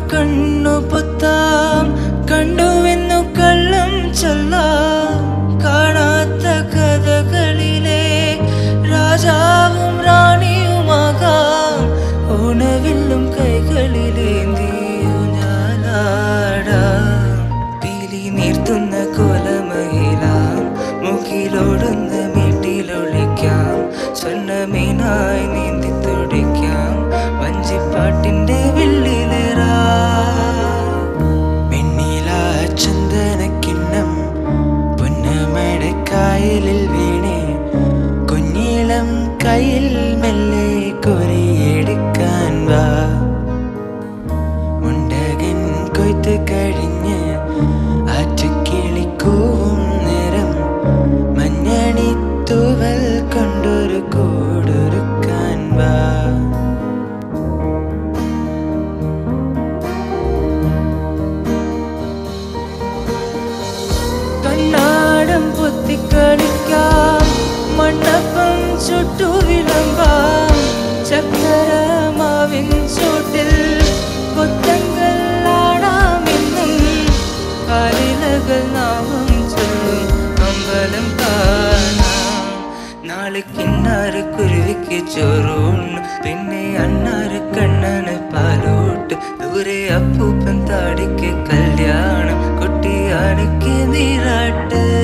കണ്ണു പൊത്താം കണ്ടുവെന്നു കള്ളം ചൊല്ലാം കാണാത്ത കഥകളിലെ രാജാവും റാണിയുമാകാം ഓണവില്ലും കൈകളിലേന്തിയു ഞാനാടാം പീലി നീർത്തുന്ന കോലമയിലാം മുകിലോടുന്ന വീട്ടിലൊളിക്കാം സ്വർണ്ണമീനായി നീന്തി തുടിക്കാം വഞ്ചിപ്പാട്ടിന്റെ വെള്ളിലേറാ വെണ്ണില ചന്ദനക്കിണ്ണം പൊന്നമടക്കായലിൽ വീണേ കുഞ്ഞിളം കയ്യിൽ മെല്ലെ കൊരിയെടുക്കാൻ വാ മുണ്ടകൻ കൊയ്ത്ത് കഴിഞ്ഞ് ആറ്റുകിളിക്കൂവും നിറം മഞ്ഞണി തൂവൽ കൊണ്ടൊരു കൂടൊരുക്കാൻ വാ കണ്ണാടം പൊത്തിക്കളിക്കാം മണ്ണപ്പം ചുട്ടു വിളമ്പാം ചക്കരമാവിൻ ചൂട്ടിൽ കൊത്തങ്ങൾ ആടാമെന്നും കാലിലകൾ നാമം ചൊല്ലും അമ്പലം കാണാം നാളെ കിന്നാറ് കുരുവിക്ക് ചോറൂണ് പിന്നെ അണ്ണാറ് കണ്ണന് പാലോട്ട് ദൂരെ അപ്പൂപ്പൻ താടിക്ക് കല്യാണം കുട്ടിയാണിക്ക് നീരാട്ട്